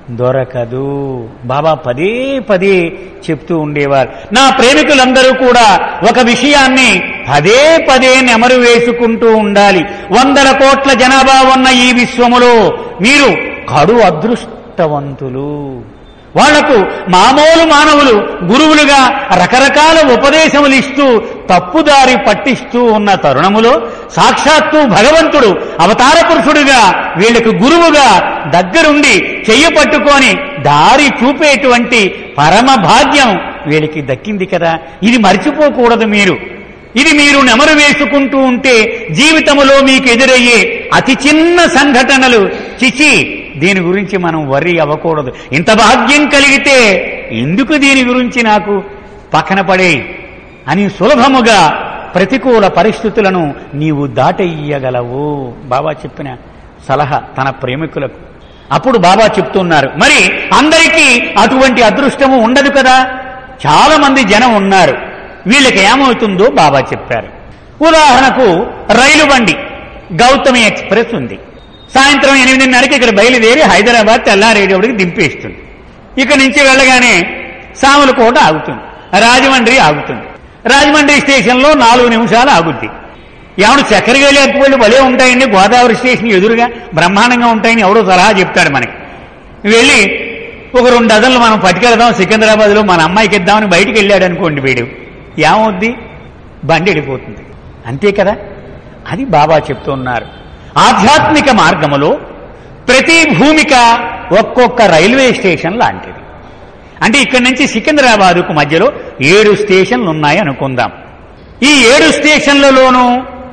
దొరకదు బాబా పదే పదే చెప్తూ ఉండేవారు నా ప్రేమికులందరూ కూడా ఒక విషయాన్ని పదే పదే నెమరు వేసుకుంటూ ఉండాలి వందల కోట్ల జనాభా ఉన్న ఈ విశ్వములో మీరు కడు అదృష్టవంతులు వాళ్లకు మామూలు మానవులు గురువులుగా రకరకాల ఉపదేశములు ఇస్తూ తప్పుదారి పట్టిస్తూ ఉన్న తరుణములో సాక్షాత్తు భగవంతుడు అవతార పురుషుడుగా వీళ్లకు గురువుగా దగ్గరుండి చెయ్యి పట్టుకొని దారి చూపేటువంటి పరమ భాగ్యం వీళ్ళకి దక్కింది కదా ఇది మర్చిపోకూడదు మీరు ఇది మీరు నెమరు వేసుకుంటూ ఉంటే జీవితములో మీకు ఎదురయ్యే అతి చిన్న సంఘటనలు చిచి దీని గురించి మనం వర్రీ అవ్వకూడదు ఇంత భాగ్యం కలిగితే ఎందుకు దీని గురించి నాకు పక్కన పడే అని సులభముగా ప్రతికూల పరిస్థితులను నీవు దాటెయ్యగలవు బాబా చెప్పిన సలహా తన ప్రేమికులకు అప్పుడు బాబా చెప్తున్నారు మరి అందరికీ అటువంటి అదృష్టము ఉండదు కదా చాలా మంది జనం ఉన్నారు వీళ్ళకి ఏమవుతుందో బాబా చెప్పారు ఉదాహరణకు రైలు బండి గౌతమి ఎక్స్ప్రెస్ ఉంది సాయంత్రం ఎనిమిదిన్నరకి ఇక్కడ బయలుదేరి హైదరాబాద్ తెల్లారేటప్పటికి దింపేస్తుంది ఇక నుంచి వెళ్ళగానే సాములకోట ఆగుతుంది రాజమండ్రి ఆగుతుంది రాజమండ్రి స్టేషన్లో నాలుగు నిమిషాలు ఆగుద్ది ఏమన్నా చక్కెరగేళ్ళు ఎక్కువళ్ళు భలే ఉంటాయండి గోదావరి స్టేషన్ ఎదురుగా బ్రహ్మాండంగా ఉంటాయని ఎవడో సలహా చెప్తాడు మనకి వెళ్ళి ఒక రెండు డజన్లు మనం పట్టుకెళ్దాం సికింద్రాబాద్లో మన అమ్మాయికి ఇద్దామని బయటికి వెళ్ళాడు అనుకోండి వీడు ఏమవుద్ది బండి వెళ్ళిపోతుంది అంతే కదా అది బాబా చెప్తున్నారు ఆధ్యాత్మిక మార్గములో ప్రతి భూమిక ఒక్కొక్క రైల్వే స్టేషన్ లాంటిది అంటే ఇక్కడి నుంచి సికింద్రాబాదుకు మధ్యలో ఏడు స్టేషన్లు ఉన్నాయి అనుకుందాం ఈ ఏడు స్టేషన్లలోనూ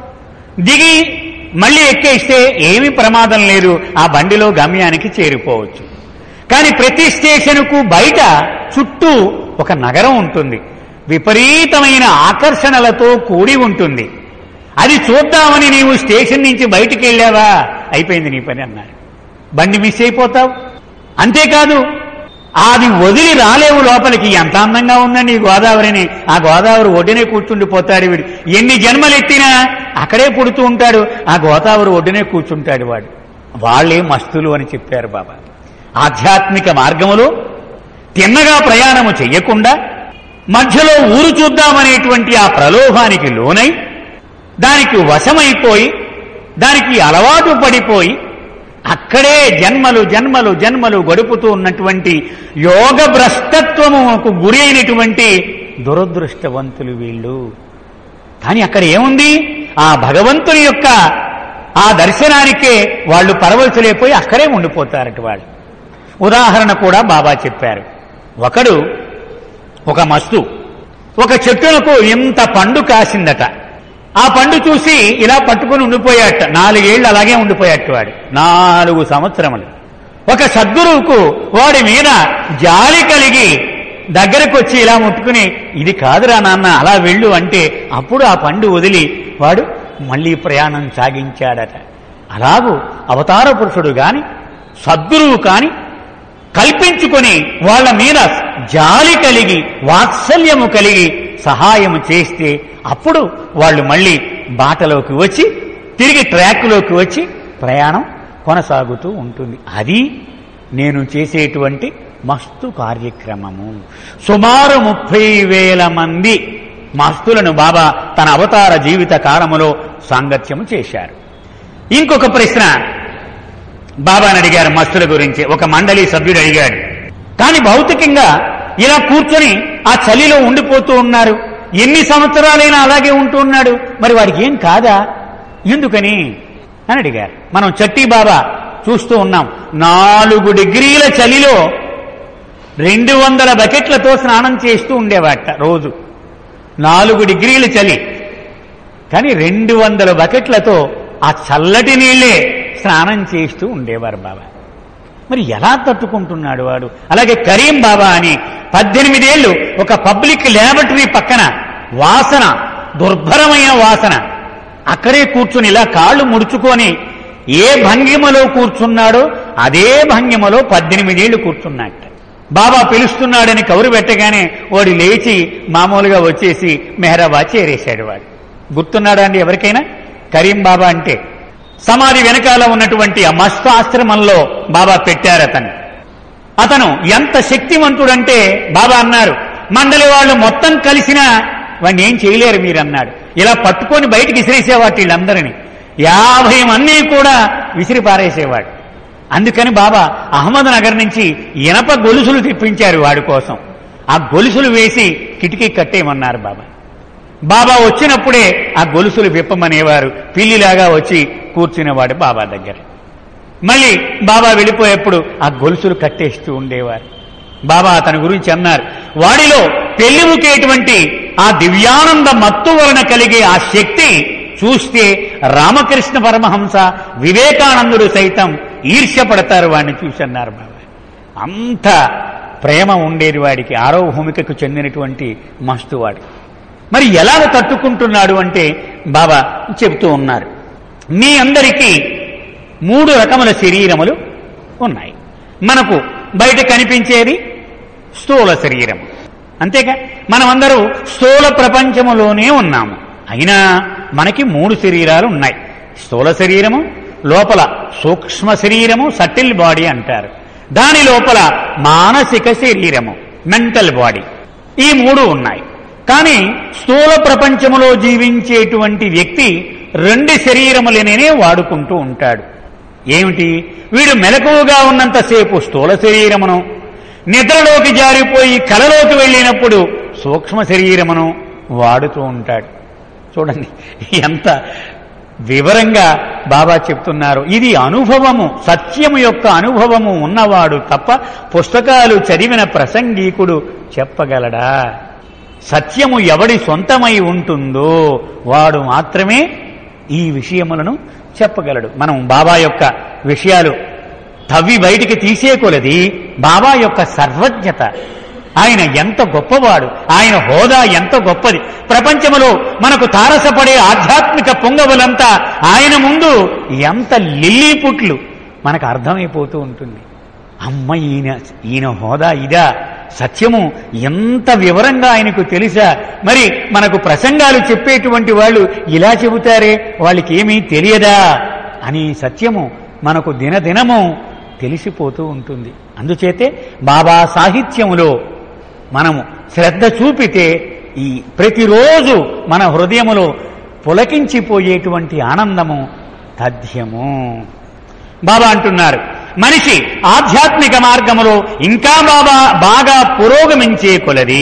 దిగి మళ్ళీ ఎక్కేస్తే ఏమీ ప్రమాదం లేదు ఆ బండిలో గమ్యానికి చేరిపోవచ్చు కానీ ప్రతి స్టేషన్కు బయట చుట్టూ ఒక నగరం ఉంటుంది విపరీతమైన ఆకర్షణలతో కూడి ఉంటుంది అది చూద్దామని నీవు స్టేషన్ నుంచి బయటికి వెళ్ళావా అయిపోయింది నీ పని అన్నాడు బండి మిస్ అయిపోతావు అంతేకాదు అది వదిలి రాలేవు లోపలికి ఎంత అందంగా ఉందండి ఈ గోదావరిని ఆ గోదావరి ఒడ్డునే కూర్చుండిపోతాడు వీడు ఎన్ని జన్మలెత్తినా అక్కడే పుడుతూ ఉంటాడు ఆ గోదావరి ఒడ్డునే కూర్చుంటాడు వాడు వాళ్ళే మస్తులు అని చెప్పారు బాబా ఆధ్యాత్మిక మార్గములో తిన్నగా ప్రయాణము చెయ్యకుండా మధ్యలో ఊరు చూద్దామనేటువంటి ఆ ప్రలోభానికి లోనై దానికి వశమైపోయి దానికి అలవాటు పడిపోయి అక్కడే జన్మలు జన్మలు జన్మలు గడుపుతూ ఉన్నటువంటి యోగ భ్రష్టత్వముకు గురి అయినటువంటి దురదృష్టవంతులు వీళ్ళు కానీ అక్కడ ఏముంది ఆ భగవంతుని యొక్క ఆ దర్శనానికే వాళ్ళు పరవలసలేపోయి అక్కడే ఉండిపోతారట వాళ్ళు ఉదాహరణ కూడా బాబా చెప్పారు ఒకడు ఒక మస్తు ఒక చెట్టునకు ఇంత పండు కాసిందట ఆ పండు చూసి ఇలా పట్టుకుని ఉండిపోయాట నాలుగేళ్లు అలాగే ఉండిపోయాట వాడు నాలుగు సంవత్సరములు ఒక సద్గురువుకు వాడి మీద జాలి కలిగి దగ్గరకు వచ్చి ఇలా ముట్టుకుని ఇది కాదురా నాన్న అలా వెళ్ళు అంటే అప్పుడు ఆ పండు వదిలి వాడు మళ్ళీ ప్రయాణం సాగించాడట అలాగూ అవతార పురుషుడు గాని సద్గురువు కాని కల్పించుకొని వాళ్ళ మీద జాలి కలిగి వాత్సల్యము కలిగి సహాయము చేస్తే అప్పుడు వాళ్ళు మళ్ళీ బాటలోకి వచ్చి తిరిగి ట్రాక్లోకి వచ్చి ప్రయాణం కొనసాగుతూ ఉంటుంది అది నేను చేసేటువంటి మస్తు కార్యక్రమము సుమారు ముప్పై వేల మంది మస్తులను బాబా తన అవతార జీవిత కాలములో సాంగత్యము చేశారు ఇంకొక ప్రశ్న బాబాని అడిగారు మస్తుల గురించి ఒక మండలి సభ్యుడు అడిగాడు కానీ భౌతికంగా ఇలా కూర్చొని ఆ చలిలో ఉండిపోతూ ఉన్నారు ఎన్ని సంవత్సరాలైనా అలాగే ఉంటూ ఉన్నాడు మరి వాడికి ఏం కాదా ఎందుకని అని అడిగారు మనం చట్టి బాబా చూస్తూ ఉన్నాం నాలుగు డిగ్రీల చలిలో రెండు వందల బకెట్లతో స్నానం చేస్తూ ఉండేవాట రోజు నాలుగు డిగ్రీల చలి కానీ రెండు వందల బకెట్లతో ఆ చల్లటి నీళ్లే స్నానం చేస్తూ ఉండేవారు బాబా మరి ఎలా తట్టుకుంటున్నాడు వాడు అలాగే కరీం బాబా అని పద్దెనిమిదేళ్లు ఒక పబ్లిక్ ల్యాబొటరీ పక్కన వాసన దుర్భరమైన వాసన అక్కడే కూర్చుని ఇలా కాళ్ళు ముడుచుకొని ఏ భంగిమలో కూర్చున్నాడో అదే భంగిమలో పద్దెనిమిదేళ్లు కూర్చున్నట్ట బాబా పిలుస్తున్నాడని కౌరు పెట్టగానే వాడు లేచి మామూలుగా వచ్చేసి మెహరాబా చేరేశాడు వాడు గుర్తున్నాడా అండి ఎవరికైనా కరీం బాబా అంటే సమాధి వెనకాల ఉన్నటువంటి ఆ మస్తు ఆశ్రమంలో బాబా పెట్టారు అతను అతను ఎంత శక్తివంతుడంటే బాబా అన్నారు మండలి వాళ్ళు మొత్తం కలిసినా వాడిని ఏం చేయలేరు మీరు అన్నాడు ఇలా పట్టుకొని బయటికి విసిరేసేవాడు వీళ్ళందరినీ యాభై మంది కూడా విసిరి పారేసేవాడు అందుకని బాబా అహ్మద్ నగర్ నుంచి ఇనప గొలుసులు తెప్పించారు వాడి కోసం ఆ గొలుసులు వేసి కిటికీ కట్టేయమన్నారు బాబా బాబా వచ్చినప్పుడే ఆ గొలుసులు విప్పమనేవారు పిల్లిలాగా వచ్చి కూర్చునేవాడు బాబా దగ్గర మళ్ళీ బాబా వెళ్ళిపోయేప్పుడు ఆ గొలుసులు కట్టేస్తూ ఉండేవారు బాబా అతని గురించి అన్నారు వాడిలో పెళ్లిముకేటువంటి ఆ దివ్యానంద మత్తు వలన కలిగే ఆ శక్తి చూస్తే రామకృష్ణ పరమహంస వివేకానందుడు సైతం ఈర్ష్యపడతారు వాడిని చూసి అన్నారు బాబా అంత ప్రేమ ఉండేది వాడికి ఆరో భూమికకు చెందినటువంటి మస్తు వాడి మరి ఎలాగ తట్టుకుంటున్నాడు అంటే బాబా చెబుతూ ఉన్నారు మీ అందరికీ మూడు రకముల శరీరములు ఉన్నాయి మనకు బయట కనిపించేది స్థూల శరీరం అంతేగా మనమందరూ స్థూల ప్రపంచములోనే ఉన్నాము అయినా మనకి మూడు శరీరాలు ఉన్నాయి స్థూల శరీరము లోపల సూక్ష్మ శరీరము సటిల్ బాడీ అంటారు దాని లోపల మానసిక శరీరము మెంటల్ బాడీ ఈ మూడు ఉన్నాయి కానీ స్థూల ప్రపంచములో జీవించేటువంటి వ్యక్తి రెండు శరీరములనే వాడుకుంటూ ఉంటాడు ఏమిటి వీడు మెలకువగా ఉన్నంతసేపు స్థూల శరీరమును నిద్రలోకి జారిపోయి కలలోకి వెళ్ళినప్పుడు సూక్ష్మ శరీరమును వాడుతూ ఉంటాడు చూడండి ఎంత వివరంగా బాబా చెప్తున్నారు ఇది అనుభవము సత్యము యొక్క అనుభవము ఉన్నవాడు తప్ప పుస్తకాలు చదివిన ప్రసంగీకుడు చెప్పగలడా సత్యము ఎవడి సొంతమై ఉంటుందో వాడు మాత్రమే ఈ విషయములను చెప్పగలడు మనం బాబా యొక్క విషయాలు తవ్వి బయటికి తీసే కొలది బాబా యొక్క సర్వజ్ఞత ఆయన ఎంత గొప్పవాడు ఆయన హోదా ఎంత గొప్పది ప్రపంచములో మనకు తారసపడే ఆధ్యాత్మిక పొంగవులంతా ఆయన ముందు ఎంత లిల్లీ పుట్లు మనకు అర్థమైపోతూ ఉంటుంది అమ్మ ఈయన ఈయన హోదా ఇదా సత్యము ఎంత వివరంగా ఆయనకు తెలుసా మరి మనకు ప్రసంగాలు చెప్పేటువంటి వాళ్ళు ఇలా చెబుతారే వాళ్ళకి ఏమీ తెలియదా అని సత్యము మనకు దినదినము తెలిసిపోతూ ఉంటుంది అందుచేతే బాబా సాహిత్యములో మనము శ్రద్ధ చూపితే ఈ ప్రతిరోజు మన హృదయములో పులకించిపోయేటువంటి ఆనందము తథ్యము బాబా అంటున్నారు మనిషి ఆధ్యాత్మిక మార్గములో ఇంకా బాబా బాగా పురోగమించే కొలది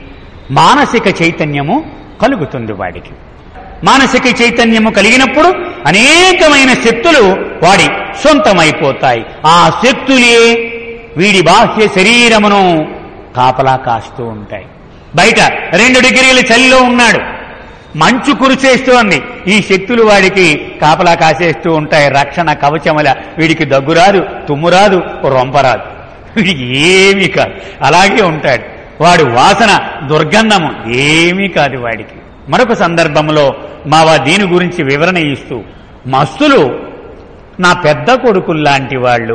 మానసిక చైతన్యము కలుగుతుంది వాడికి మానసిక చైతన్యము కలిగినప్పుడు అనేకమైన శక్తులు వాడి సొంతమైపోతాయి ఆ శక్తులే వీడి బాహ్య శరీరమును కాపలా కాస్తూ ఉంటాయి బయట రెండు డిగ్రీల చలిలో ఉన్నాడు మంచు కురిచేస్తోంది ఈ శక్తులు వాడికి కాపలా కాసేస్తూ ఉంటాయి రక్షణ కవచముల వీడికి దగ్గురాదు తుమ్మురాదు రొంపరాదు వీడికి ఏమీ కాదు అలాగే ఉంటాడు వాడు వాసన దుర్గంధము ఏమీ కాదు వాడికి మరొక సందర్భంలో మావా దీని గురించి వివరణ ఇస్తూ మస్తులు నా పెద్ద కొడుకుల్లాంటి వాళ్ళు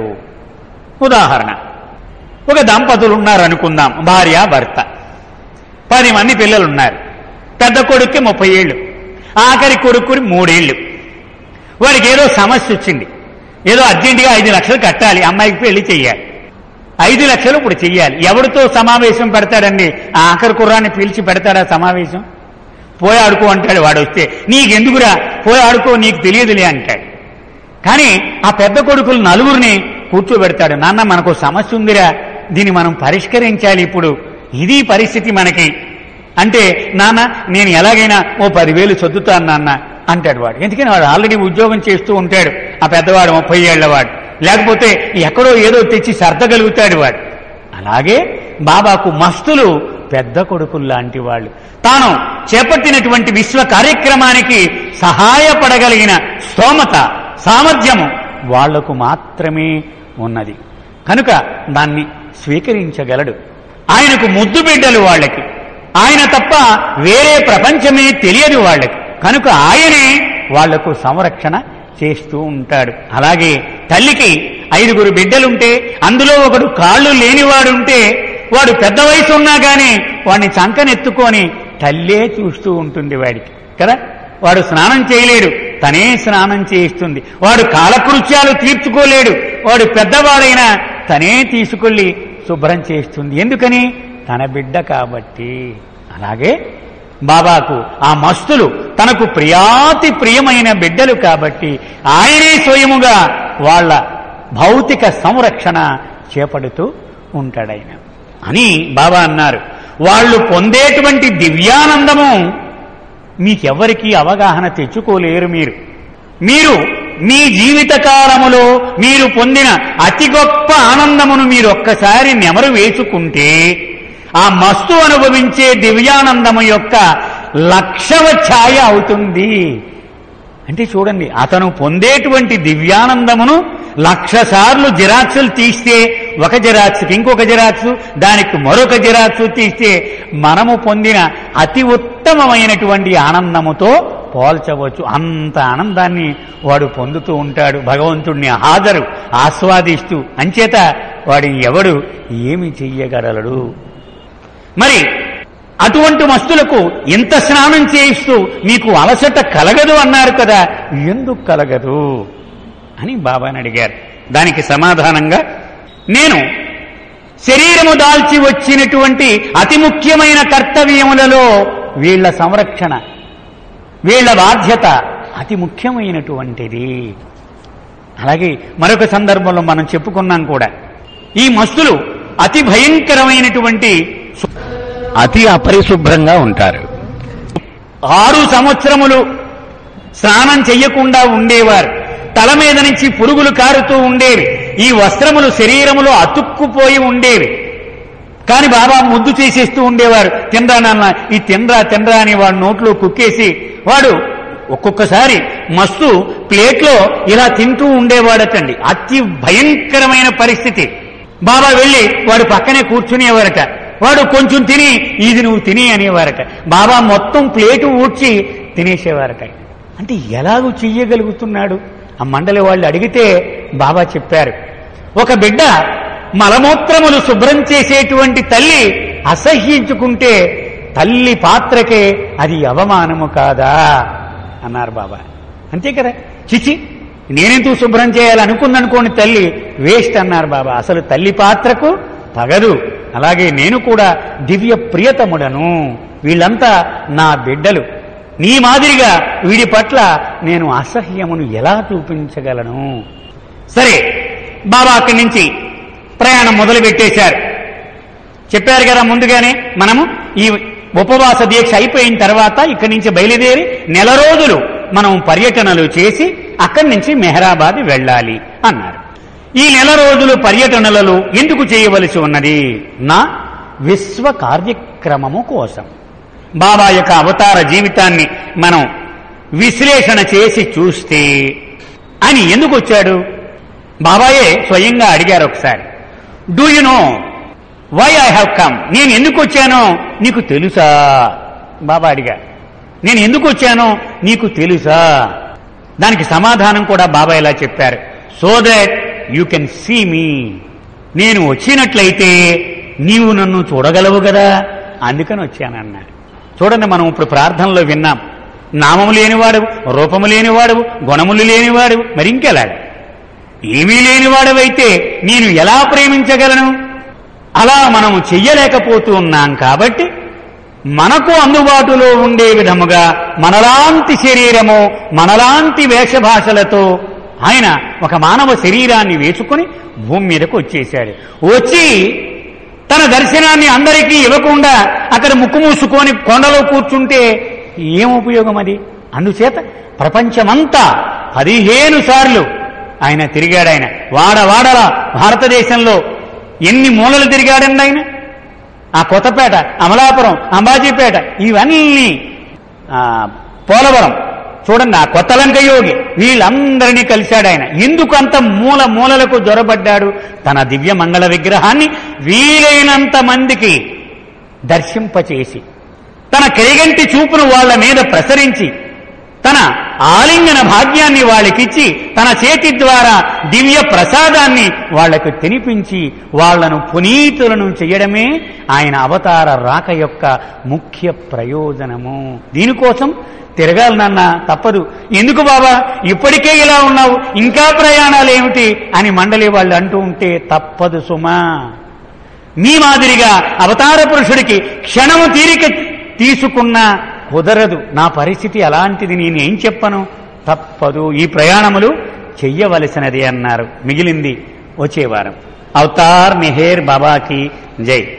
ఉదాహరణ ఒక దంపతులు ఉన్నారు అనుకుందాం భార్య భర్త పది మంది పిల్లలు ఉన్నారు పెద్ద కొడుక్కి ముప్పై ఏళ్ళు ఆఖరి కొడుకుని మూడేళ్ళు వాడికి ఏదో సమస్య వచ్చింది ఏదో అర్జెంటుగా ఐదు లక్షలు కట్టాలి అమ్మాయికి పెళ్లి చెయ్యాలి ఐదు లక్షలు ఇప్పుడు చెయ్యాలి ఎవరితో సమావేశం పెడతాడండి ఆ ఆఖరి కుర్రాన్ని పిలిచి పెడతాడా సమావేశం పోయి ఆడుకో అంటాడు వాడు వస్తే నీకెందుకురా పోయి ఆడుకో నీకు తెలియదులే అంటాడు కానీ ఆ పెద్ద కొడుకులు నలుగురిని కూర్చోబెడతాడు నాన్న మనకు సమస్య ఉందిరా దీన్ని మనం పరిష్కరించాలి ఇప్పుడు ఇది పరిస్థితి మనకి అంటే నాన్న నేను ఎలాగైనా ఓ పదివేలు చదువుతాను నాన్న అంటాడు వాడు ఎందుకని వాడు ఆల్రెడీ ఉద్యోగం చేస్తూ ఉంటాడు ఆ పెద్దవాడు ముప్పై ఏళ్లవాడు లేకపోతే ఎక్కడో ఏదో తెచ్చి సర్దగలుగుతాడు వాడు అలాగే బాబాకు మస్తులు పెద్ద కొడుకుల్లాంటి వాళ్ళు తాను చేపట్టినటువంటి విశ్వ కార్యక్రమానికి సహాయపడగలిగిన స్తోమత సామర్థ్యము వాళ్లకు మాత్రమే ఉన్నది కనుక దాన్ని స్వీకరించగలడు ఆయనకు ముద్దు బిడ్డలు వాళ్ళకి ఆయన తప్ప వేరే ప్రపంచమే తెలియదు వాళ్ళకి కనుక ఆయనే వాళ్లకు సంరక్షణ చేస్తూ ఉంటాడు అలాగే తల్లికి ఐదుగురు బిడ్డలుంటే అందులో ఒకడు కాళ్ళు లేనివాడుంటే వాడు పెద్ద వయసు ఉన్నా గానీ వాడిని చంకనెత్తుకొని తల్లే చూస్తూ ఉంటుంది వాడికి కదా వాడు స్నానం చేయలేడు తనే స్నానం చేయిస్తుంది వాడు కాలకృత్యాలు తీర్చుకోలేడు వాడు పెద్దవాడైనా తనే తీసుకెళ్లి శుభ్రం చేస్తుంది ఎందుకని తన బిడ్డ కాబట్టి అలాగే బాబాకు ఆ మస్తులు తనకు ప్రియాతి ప్రియమైన బిడ్డలు కాబట్టి ఆయనే స్వయముగా వాళ్ళ భౌతిక సంరక్షణ చేపడుతూ ఉంటాడాయన అని బాబా అన్నారు వాళ్ళు పొందేటువంటి దివ్యానందము మీకెవ్వరికీ అవగాహన తెచ్చుకోలేరు మీరు మీరు మీ జీవిత కాలములో మీరు పొందిన అతి గొప్ప ఆనందమును మీరు ఒక్కసారి నెమరు వేసుకుంటే ఆ మస్తు అనుభవించే దివ్యానందము యొక్క లక్షవ ఛాయ అవుతుంది అంటే చూడండి అతను పొందేటువంటి దివ్యానందమును లక్ష సార్లు జిరాక్సులు తీస్తే ఒక జిరాక్స్కి ఇంకొక జిరాక్స్ దానికి మరొక జిరాక్స్ తీస్తే మనము పొందిన అతి ఉత్తమమైనటువంటి ఆనందముతో పోల్చవచ్చు అంత ఆనందాన్ని వాడు పొందుతూ ఉంటాడు భగవంతుడిని హాజరు ఆస్వాదిస్తూ అంచేత వాడు ఎవడు ఏమి చెయ్యగలడు మరి అటువంటి మస్తులకు ఇంత స్నానం చేయిస్తూ మీకు అలసట కలగదు అన్నారు కదా ఎందుకు కలగదు అని బాబాని అడిగారు దానికి సమాధానంగా నేను శరీరము దాల్చి వచ్చినటువంటి అతి ముఖ్యమైన కర్తవ్యములలో వీళ్ల సంరక్షణ వీళ్ల బాధ్యత అతి ముఖ్యమైనటువంటిది అలాగే మరొక సందర్భంలో మనం చెప్పుకున్నాం కూడా ఈ మస్తులు అతి భయంకరమైనటువంటి సు- అతి అపరిశుభ్రంగా ఉంటారు ఆరు సంవత్సరములు స్నానం చెయ్యకుండా ఉండేవారు తల మీద నుంచి పురుగులు కారుతూ ఉండేవి ఈ వస్త్రములు శరీరములో అతుక్కుపోయి ఉండేవి కాని బాబా ముద్దు చేసేస్తూ ఉండేవారు తినరా నాన్న ఈ తినరా తినరా అని వాడు నోట్లో కుక్కేసి వాడు ఒక్కొక్కసారి మస్తు ప్లేట్లో ఇలా తింటూ ఉండేవాడటండి అతి భయంకరమైన పరిస్థితి బాబా వెళ్ళి వాడు పక్కనే కూర్చునేవారట వాడు కొంచెం తిని ఇది నువ్వు తిని అనేవారట బాబా మొత్తం ప్లేటు ఊడ్చి తినేసేవారట అంటే ఎలాగూ చెయ్యగలుగుతున్నాడు ఆ మండలి వాళ్ళు అడిగితే బాబా చెప్పారు ఒక బిడ్డ మలమూత్రములు శుభ్రం చేసేటువంటి తల్లి అసహ్యించుకుంటే తల్లి పాత్రకే అది అవమానము కాదా అన్నారు బాబా అంతే కదా చిచి నేనెందుకు శుభ్రం చేయాలనుకుందనుకోండి తల్లి వేస్ట్ అన్నారు బాబా అసలు తల్లి పాత్రకు తగదు అలాగే నేను కూడా దివ్య ప్రియతముడను వీళ్ళంతా నా బిడ్డలు నీ మాదిరిగా వీడి పట్ల నేను అసహ్యమును ఎలా చూపించగలను సరే బాబా అక్కడి నుంచి ప్రయాణం మొదలు పెట్టేశారు చెప్పారు కదా ముందుగానే మనము ఈ ఉపవాస దీక్ష అయిపోయిన తర్వాత ఇక్కడి నుంచి బయలుదేరి నెల రోజులు మనం పర్యటనలు చేసి అక్కడి నుంచి మెహరాబాద్ వెళ్ళాలి అన్నారు ఈ నెల రోజులు పర్యటనలలో ఎందుకు చేయవలసి ఉన్నది నా విశ్వ కార్యక్రమము కోసం బాబా యొక్క అవతార జీవితాన్ని మనం విశ్లేషణ చేసి చూస్తే అని ఎందుకు వచ్చాడు బాబాయే స్వయంగా అడిగారు ఒకసారి do you know why I have come నేను ఎందుకు వచ్చానో నీకు తెలుసా బాబా అడిగా నేను ఎందుకు వచ్చానో నీకు తెలుసా దానికి సమాధానం కూడా బాబా ఇలా చెప్పారు so that you can see me నేను వచ్చినట్లయితే నీవు నన్ను చూడగలవు కదా అందుకని వచ్చానన్నాడు చూడండి మనం ఇప్పుడు ప్రార్థనలో విన్నాం నామము లేనివాడు రూపము లేనివాడు గుణములు లేనివాడు మరి ఇంకెలాగా ఏమీ లేనివాడవైతే నేను ఎలా ప్రేమించగలను అలా మనము చెయ్యలేకపోతూ ఉన్నాం కాబట్టి మనకు అందుబాటులో ఉండే విధముగా మనలాంటి శరీరము మనలాంటి వేషభాషలతో ఆయన ఒక మానవ శరీరాన్ని వేసుకుని భూమి మీదకు వచ్చేశాడు వచ్చి తన దర్శనాన్ని అందరికీ ఇవ్వకుండా అక్కడ ముక్కు మూసుకొని కొండలో కూర్చుంటే ఏం ఉపయోగం అది అందుచేత ప్రపంచమంతా పదిహేను సార్లు ఆయన తిరిగాడు ఆయన వాడ వాడలా భారతదేశంలో ఎన్ని మూలలు తిరిగాడండి ఆయన ఆ కొత్తపేట అమలాపురం అంబాజీపేట ఇవన్నీ ఆ, పోలవరం చూడండి ఆ కొత్త లంక యోగి వీళ్ళందరినీ కలిశాడు ఆయన ఎందుకు అంత మూల మూలలకు జొరబడ్డాడు తన దివ్య మంగళ విగ్రహాన్ని వీలైనంత మందికి దర్శింపచేసి తన కరిగంటి చూపును వాళ్ళ మీద ప్రసరించి తన ఆలింగన భాగ్యాన్ని వాళ్ళకిచ్చి తన చేతి ద్వారా దివ్య ప్రసాదాన్ని వాళ్లకు తినిపించి వాళ్లను పునీతులను చేయడమే ఆయన అవతార రాక యొక్క ముఖ్య ప్రయోజనము దీనికోసం తిరగాలి నాన్న తప్పదు ఎందుకు బాబా ఇప్పటికే ఇలా ఉన్నావు ఇంకా ప్రయాణాలు ఏమిటి అని మండలి వాళ్ళు అంటూ ఉంటే తప్పదు సుమా మీ మాదిరిగా అవతార పురుషుడికి క్షణము తీరిక తీసుకున్నా కుదరదు నా పరిస్థితి అలాంటిది నేనేం చెప్పను తప్పదు ఈ ప్రయాణములు చెయ్యవలసినది అన్నారు మిగిలింది వచ్చే వారం అవతార్ మెహేర్ బాబాకి జై